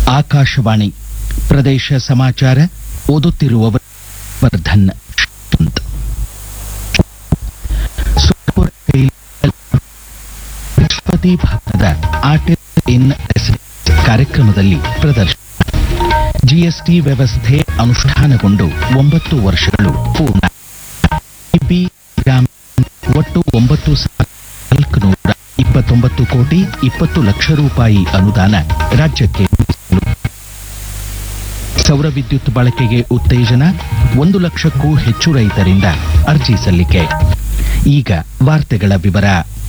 ಆಕಾಶವಾಣಿ ಪ್ರದೇಶ ಸಮಾಚಾರ ಓದುತ್ತಿರುವವರು ವರ್ಧನ್ ಶ್ರೀಕಾಂತ್. ಸುರಪುರ ರಾಷ್ಟ್ರಪತಿ ಭವನದ ಆರ್ಟಿಸ್ಟ್ ಇನ್ ರೆಸಿಡೆನ್ಸ್ ಕಾರ್ಯಕ್ರಮದಲ್ಲಿ ಪ್ರದರ್ಶನ ಜಿಎಸ್ಟಿ ವ್ಯವಸ್ಥೆ ಅನುಷ್ಠಾನಗೊಂಡು ಒಂಬತ್ತು ವರ್ಷಗಳು ಪೂರ್ಣ ಇಬಿ ಗ್ರಾಮ ಒಟ್ಟು ಒಂಬತ್ತು ಸಾವಿರದ ನಾಲ್ಕುನೂರ ಇಪ್ಪತ್ತೊಂಬತ್ತು ಕೋಟಿ ಇಪ್ಪತ್ತು ಲಕ್ಷ ರೂಪಾಯಿ ಅನುದಾನ ರಾಜ್ಯಕ್ಕೆ ಮೀಸಲು. ಸೌರ ವಿದ್ಯುತ್ ಬಳಕೆಗೆ ಉತ್ತೇಜನ ಒಂದು ಲಕ್ಷಕ್ಕೂ ಹೆಚ್ಚು ರೈತರಿಂದ ಅರ್ಜಿ ಸಲ್ಲಿಕೆ ಈಗ ವಾರ್ತೆಗಳ ವಿವರ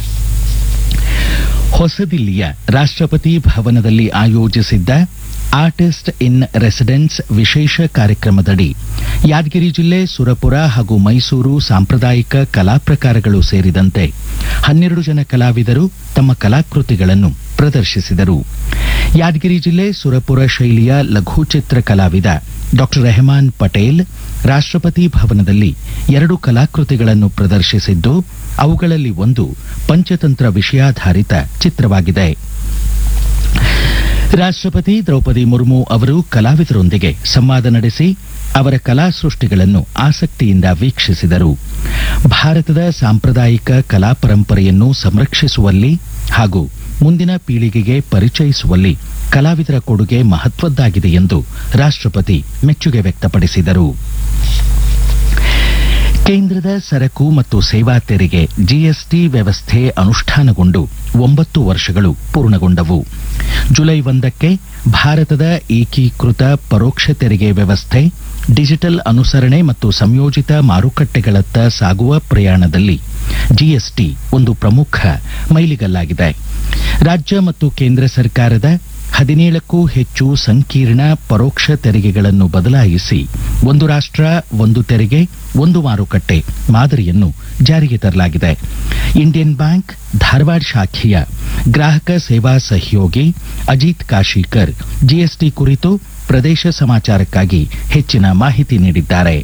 ಹೊಸದಿಲ್ಲಿಯ ರಾಷ್ಟ್ರಪತಿ ಭವನದಲ್ಲಿ ಆಯೋಜಿಸಿದ್ದ ಆರ್ಟಿಸ್ಟ್ ಇನ್ ರೆಸಿಡೆನ್ಸ್ ವಿಶೇಷ ಕಾರ್ಯಕ್ರಮದಡಿ ಯಾದಗಿರಿ ಜಿಲ್ಲೆ ಸುರಪುರ ಹಾಗೂ ಮೈಸೂರು ಸಾಂಪ್ರದಾಯಿಕ ಕಲಾ ಪ್ರಕಾರಗಳು ಸೇರಿದಂತೆ ಹನ್ನೆರಡು ಜನ ಕಲಾವಿದರು ತಮ್ಮ ಕಲಾಕೃತಿಗಳನ್ನು ಪ್ರದರ್ಶಿಸಿದರು ಯಾದಗಿರಿ ಜಿಲ್ಲೆ ಸುರಪುರ ಶೈಲಿಯ ಲಘುಚಿತ್ರ ಕಲಾವಿದ ಡಾಕ್ಟರ್ ರೆಹಮಾನ್ ಪಟೇಲ್ ರಾಷ್ಟ್ರಪತಿ ಭವನದಲ್ಲಿ ಎರಡು ಕಲಾಕೃತಿಗಳನ್ನು ಪ್ರದರ್ಶಿಸಿದ್ದು ಅವುಗಳಲ್ಲಿ ಒಂದು ಪಂಚತಂತ್ರ ವಿಷಯಾಧಾರಿತ ಚಿತ್ರವಾಗಿದೆ ರಾಷ್ಟ್ರಪತಿ ದ್ರೌಪದಿ ಮುರ್ಮು ಅವರು ಕಲಾವಿದರೊಂದಿಗೆ ಸಂವಾದ ನಡೆಸಿ ಅವರ ಕಲಾ ಸೃಷ್ಟಿಗಳನ್ನು ಆಸಕ್ತಿಯಿಂದ ವೀಕ್ಷಿಸಿದರು ಭಾರತದ ಸಾಂಪ್ರದಾಯಿಕ ಕಲಾ ಪರಂಪರೆಯನ್ನು ಸಂರಕ್ಷಿಸುವಲ್ಲಿ ಹಾಗೂ ಮುಂದಿನ ಪೀಳಿಗೆಗೆ ಪರಿಚಯಿಸುವಲ್ಲಿ ಕಲಾವಿದರ ಕೊಡುಗೆ ಮಹತ್ವದ್ದಾಗಿದೆ ಎಂದು ರಾಷ್ಟ್ರಪತಿ ಮೆಚ್ಚುಗೆ ವ್ಯಕ್ತಪಡಿಸಿದರು ಕೇಂದ್ರದ ಸರಕು ಮತ್ತು ಸೇವಾ ತೆರಿಗೆ ಜಿಎಸ್ಟಿ ವ್ಯವಸ್ಥೆ ಅನುಷ್ಠಾನಗೊಂಡು ಒಂಬತ್ತು ವರ್ಷಗಳು ಪೂರ್ಣಗೊಂಡವು ಜುಲೈ ಒಂದಕ್ಕೆ ಭಾರತದ ಏಕೀಕೃತ ಪರೋಕ್ಷ ತೆರಿಗೆ ವ್ಯವಸ್ಥೆ ಡಿಜಿಟಲ್ ಅನುಸರಣೆ ಮತ್ತು ಸಂಯೋಜಿತ ಮಾರುಕಟ್ಟೆಗಳತ್ತ ಸಾಗುವ ಪ್ರಯಾಣದಲ್ಲಿ ಜಿಎಸ್ಟಿ ಒಂದು ಪ್ರಮುಖ ಮೈಲಿಗಲ್ಲಾಗಿದೆ ರಾಜ್ಯ ಮತ್ತು ಕೇಂದ್ರ ಸರ್ಕಾರದ ಹದಿನೇಳಕ್ಕೂ ಹೆಚ್ಚು ಸಂಕೀರ್ಣ ಪರೋಕ್ಷ ತೆರಿಗೆಗಳನ್ನು ಬದಲಾಯಿಸಿ ಒಂದು ರಾಷ್ಟ್ರ ಒಂದು ತೆರಿಗೆ ಒಂದು ಮಾರುಕಟ್ಟೆ ಮಾದರಿಯನ್ನು ಜಾರಿಗೆ ತರಲಾಗಿದೆ ಇಂಡಿಯನ್ ಬ್ಯಾಂಕ್ ಧಾರವಾಡ ಶಾಖೆಯ ಗ್ರಾಹಕ ಸೇವಾ ಸಹಯೋಗಿ ಅಜಿತ್ ಕಾಶೀಕರ್ ಜಿಎಸ್ಟಿ ಕುರಿತು ಪ್ರದೇಶ ಸಮಾಚಾರಕ್ಕಾಗಿ ಹೆಚ್ಚಿನ ಮಾಹಿತಿ ನೀಡಿದ್ದಾರೆ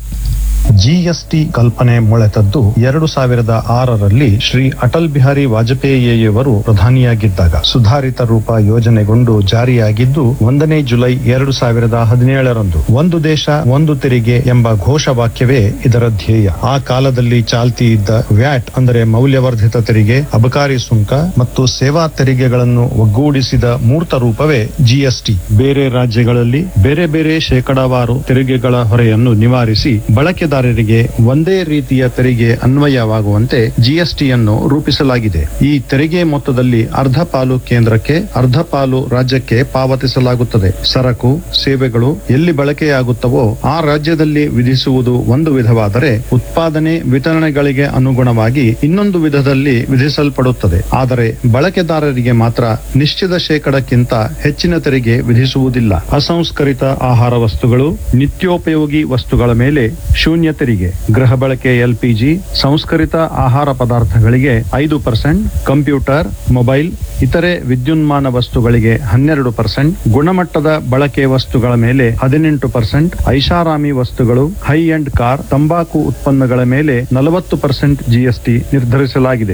ಜಿಎಸ್ಟಿ ಕಲ್ಪನೆ ಮೊಳೆತದ್ದು ಎರಡು ಸಾವಿರದ ಆರರಲ್ಲಿ ಶ್ರೀ ಅಟಲ್ ಬಿಹಾರಿ ವಾಜಪೇಯಿಯವರು ಪ್ರಧಾನಿಯಾಗಿದ್ದಾಗ ಸುಧಾರಿತ ರೂಪ ಯೋಜನೆಗೊಂಡು ಜಾರಿಯಾಗಿದ್ದು ಒಂದನೇ ಜುಲೈ ಎರಡು ಸಾವಿರದ ಹದಿನೇಳರಂದು ಒಂದು ದೇಶ ಒಂದು ತೆರಿಗೆ ಎಂಬ ಘೋಷವಾಕ್ಯವೇ ಇದರ ಧ್ಯೇಯ ಆ ಕಾಲದಲ್ಲಿ ಚಾಲ್ತಿ ಇದ್ದ ವ್ಯಾಟ್ ಅಂದರೆ ಮೌಲ್ಯವರ್ಧಿತ ತೆರಿಗೆ ಅಬಕಾರಿ ಸುಂಕ ಮತ್ತು ಸೇವಾ ತೆರಿಗೆಗಳನ್ನು ಒಗ್ಗೂಡಿಸಿದ ಮೂರ್ತ ರೂಪವೇ ಜಿಎಸ್ಟಿ ಬೇರೆ ರಾಜ್ಯಗಳಲ್ಲಿ ಬೇರೆ ಬೇರೆ ಶೇಕಡಾವಾರು ತೆರಿಗೆಗಳ ಹೊರೆಯನ್ನು ನಿವಾರಿಸಿ ಬಳಕೆದಾರರಿಗೆ ಒಂದೇ ರೀತಿಯ ತೆರಿಗೆ ಅನ್ವಯವಾಗುವಂತೆ ಜಿಎಸ್ಟಿಯನ್ನು ರೂಪಿಸಲಾಗಿದೆ ಈ ತೆರಿಗೆ ಮೊತ್ತದಲ್ಲಿ ಅರ್ಧ ಪಾಲು ಕೇಂದ್ರಕ್ಕೆ ಅರ್ಧ ಪಾಲು ರಾಜ್ಯಕ್ಕೆ ಪಾವತಿಸಲಾಗುತ್ತದೆ ಸರಕು ಸೇವೆಗಳು ಎಲ್ಲಿ ಬಳಕೆಯಾಗುತ್ತವೋ ಆ ರಾಜ್ಯದಲ್ಲಿ ವಿಧಿಸುವುದು ಒಂದು ವಿಧವಾದರೆ ಉತ್ಪಾದನೆ ವಿತರಣೆಗಳಿಗೆ ಅನುಗುಣವಾಗಿ ಇನ್ನೊಂದು ವಿಧದಲ್ಲಿ ವಿಧಿಸಲ್ಪಡುತ್ತದೆ ಆದರೆ ಬಳಕೆದಾರರಿಗೆ ಮಾತ್ರ ನಿಶ್ಚಿತ ಶೇಕಡಕ್ಕಿಂತ ಹೆಚ್ಚಿನ ತೆರಿಗೆ ವಿಧಿಸುವುದಿಲ್ಲ ಅಸಂಸ್ಕರಿತ ಆಹಾರ ವಸ್ತುಗಳು ನಿತ್ಯೋಪಯೋಗಿ ವಸ್ತುಗಳ ಮೇಲೆ ಶೂನ್ಯ ತೆರಿಗೆ ಗೃಹ ಬಳಕೆ ಎಲ್ಪಿಜಿ ಸಂಸ್ಕರಿತ ಆಹಾರ ಪದಾರ್ಥಗಳಿಗೆ ಐದು ಪರ್ಸೆಂಟ್ ಕಂಪ್ಯೂಟರ್ ಮೊಬೈಲ್ ಇತರೆ ವಿದ್ಯುನ್ಮಾನ ವಸ್ತುಗಳಿಗೆ ಹನ್ನೆರಡು ಪರ್ಸೆಂಟ್ ಗುಣಮಟ್ಟದ ಬಳಕೆ ವಸ್ತುಗಳ ಮೇಲೆ ಹದಿನೆಂಟು ಪರ್ಸೆಂಟ್ ಐಷಾರಾಮಿ ವಸ್ತುಗಳು ಹೈ ಎಂಡ್ ಕಾರ್ ತಂಬಾಕು ಉತ್ಪನ್ನಗಳ ಮೇಲೆ ನಲವತ್ತು ಪರ್ಸೆಂಟ್ ಜಿಎಸ್ಟಿ ನಿರ್ಧರಿಸಲಾಗಿದೆ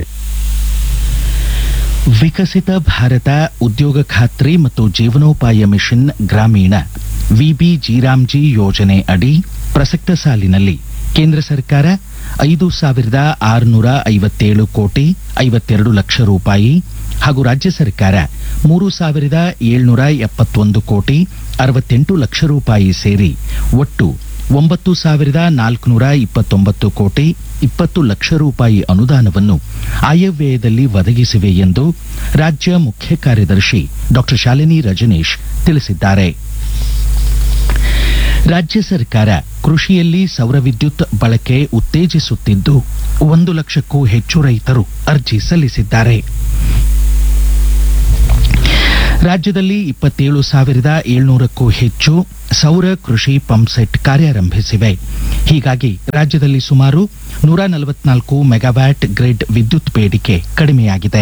ವಿಕಸಿತ ಭಾರತ ಉದ್ಯೋಗ ಖಾತ್ರಿ ಮತ್ತು ಜೀವನೋಪಾಯ ಮಿಷನ್ ಗ್ರಾಮೀಣ ವಿಬಿ ಜೀರಾಮ್ಜಿ ಯೋಜನೆ ಅಡಿ ಪ್ರಸಕ್ತ ಸಾಲಿನಲ್ಲಿ ಕೇಂದ್ರ ಸರ್ಕಾರ ಐದು ಸಾವಿರದ ಆರುನೂರ ಐವತ್ತೇಳು ಕೋಟಿ ಐವತ್ತೆರಡು ಲಕ್ಷ ರೂಪಾಯಿ ಹಾಗೂ ರಾಜ್ಯ ಸರ್ಕಾರ ಮೂರು ಸಾವಿರದ ಏಳ್ನೂರ ಎಪ್ಪತ್ತೊಂದು ಕೋಟಿ ಅರವತ್ತೆಂಟು ಲಕ್ಷ ರೂಪಾಯಿ ಸೇರಿ ಒಟ್ಟು ಒಂಬತ್ತು ಸಾವಿರದ ನಾಲ್ಕುನೂರ ಇಪ್ಪತ್ತೊಂಬತ್ತು ಕೋಟಿ ಇಪ್ಪತ್ತು ಲಕ್ಷ ರೂಪಾಯಿ ಅನುದಾನವನ್ನು ಆಯವ್ಯಯದಲ್ಲಿ ಒದಗಿಸಿವೆ ಎಂದು ರಾಜ್ಯ ಮುಖ್ಯ ಕಾರ್ಯದರ್ಶಿ ಡಾಕ್ಟರ್ ಶಾಲಿನಿ ರಜನೀಶ್ ತಿಳಿಸಿದ್ದಾರೆ ರಾಜ್ಯ ಸರ್ಕಾರ ಕೃಷಿಯಲ್ಲಿ ಸೌರ ವಿದ್ಯುತ್ ಬಳಕೆ ಉತ್ತೇಜಿಸುತ್ತಿದ್ದು ಒಂದು ಲಕ್ಷಕ್ಕೂ ಹೆಚ್ಚು ರೈತರು ಅರ್ಜಿ ಸಲ್ಲಿಸಿದ್ದಾರೆ ರಾಜ್ಯದಲ್ಲಿ ಇಪ್ಪತ್ತೇಳು ಸಾವಿರದ ಏಳ್ನೂರಕ್ಕೂ ಹೆಚ್ಚು ಸೌರ ಕೃಷಿ ಪಂಪ್ಸೆಟ್ ಕಾರ್ಯಾರಂಭಿಸಿವೆ ಹೀಗಾಗಿ ರಾಜ್ಯದಲ್ಲಿ ಸುಮಾರು ನೂರ ನಲವತ್ನಾಲ್ಕು ಮೆಗಾವ್ಯಾಟ್ ಗ್ರಿಡ್ ವಿದ್ಯುತ್ ಬೇಡಿಕೆ ಕಡಿಮೆಯಾಗಿದೆ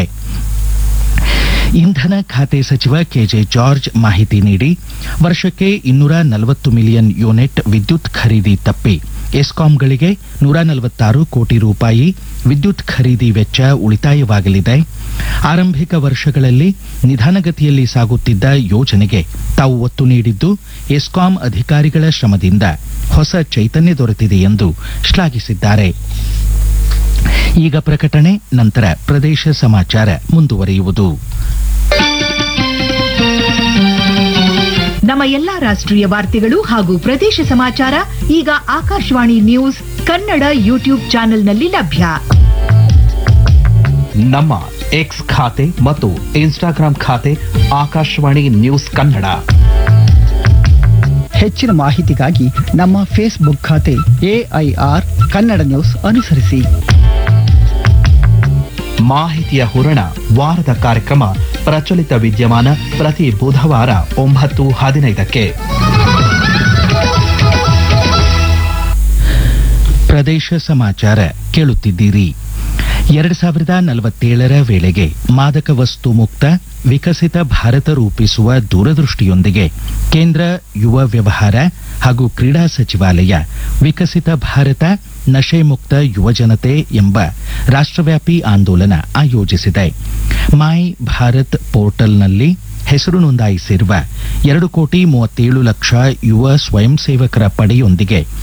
ಇಂಧನ ಖಾತೆ ಸಚಿವ ಕೆಜೆ ಜಾರ್ಜ್ ಮಾಹಿತಿ ನೀಡಿ ವರ್ಷಕ್ಕೆ ಇನ್ನೂರ ನಲವತ್ತು ಮಿಲಿಯನ್ ಯೂನಿಟ್ ವಿದ್ಯುತ್ ಖರೀದಿ ತಪ್ಪಿ ಎಸ್ಕಾಂಗಳಿಗೆ ನೂರ ನಲವತ್ತಾರು ಕೋಟಿ ರೂಪಾಯಿ ವಿದ್ಯುತ್ ಖರೀದಿ ವೆಚ್ಚ ಉಳಿತಾಯವಾಗಲಿದೆ ಆರಂಭಿಕ ವರ್ಷಗಳಲ್ಲಿ ನಿಧಾನಗತಿಯಲ್ಲಿ ಸಾಗುತ್ತಿದ್ದ ಯೋಜನೆಗೆ ತಾವು ಒತ್ತು ನೀಡಿದ್ದು ಎಸ್ಕಾಂ ಅಧಿಕಾರಿಗಳ ಶ್ರಮದಿಂದ ಹೊಸ ಚೈತನ್ಯ ದೊರೆತಿದೆ ಎಂದು ಶ್ಲಾಘಿಸಿದ್ದಾರೆ ಈಗ ಪ್ರಕಟಣೆ ನಂತರ ಪ್ರದೇಶ ಸಮಾಚಾರ ಮುಂದುವರಿಯುವುದು ನಮ್ಮ ಎಲ್ಲಾ ರಾಷ್ಟ್ರೀಯ ವಾರ್ತೆಗಳು ಹಾಗೂ ಪ್ರದೇಶ ಸಮಾಚಾರ ಈಗ ಆಕಾಶವಾಣಿ ನ್ಯೂಸ್ ಕನ್ನಡ ಯೂಟ್ಯೂಬ್ ಚಾನೆಲ್ನಲ್ಲಿ ಲಭ್ಯ ನಮ್ಮ ಎಕ್ಸ್ ಖಾತೆ ಮತ್ತು ಇನ್ಸ್ಟಾಗ್ರಾಂ ಖಾತೆ ಆಕಾಶವಾಣಿ ನ್ಯೂಸ್ ಕನ್ನಡ ಹೆಚ್ಚಿನ ಮಾಹಿತಿಗಾಗಿ ನಮ್ಮ ಫೇಸ್ಬುಕ್ ಖಾತೆ ಎಐಆರ್ ಕನ್ನಡ ನ್ಯೂಸ್ ಅನುಸರಿಸಿ ಮಾಹಿತಿಯ ಹೂರಣ ವಾರದ ಕಾರ್ಯಕ್ರಮ ಪ್ರಚಲಿತ ವಿದ್ಯಮಾನ ಪ್ರತಿ ಬುಧವಾರ ಒಂಬತ್ತು ಹದಿನೈದಕ್ಕೆ ಪ್ರದೇಶ ಸಮಾಚಾರ ಕೇಳುತ್ತಿದ್ದೀರಿ ಎರಡ್ ಸಾವಿರದ ನಲವತ್ತೇಳರ ವೇಳೆಗೆ ಮಾದಕ ವಸ್ತು ಮುಕ್ತ ವಿಕಸಿತ ಭಾರತ ರೂಪಿಸುವ ದೂರದೃಷ್ಟಿಯೊಂದಿಗೆ ಕೇಂದ್ರ ಯುವ ವ್ಯವಹಾರ ಹಾಗೂ ಕ್ರೀಡಾ ಸಚಿವಾಲಯ ವಿಕಸಿತ ಭಾರತ ನಶೆ ಮುಕ್ತ ಯುವಜನತೆ ಎಂಬ ರಾಷ್ಟ್ರವ್ಯಾಪಿ ಆಂದೋಲನ ಆಯೋಜಿಸಿದೆ ಮೈ ಭಾರತ್ ಪೋರ್ಟಲ್ನಲ್ಲಿ ಹೆಸರು ನೋಂದಾಯಿಸಿರುವ ಎರಡು ಕೋಟಿ ಮೂವತ್ತೇಳು ಲಕ್ಷ ಯುವ ಸ್ವಯಂ ಸೇವಕರ ಪಡೆಯೊಂದಿಗೆ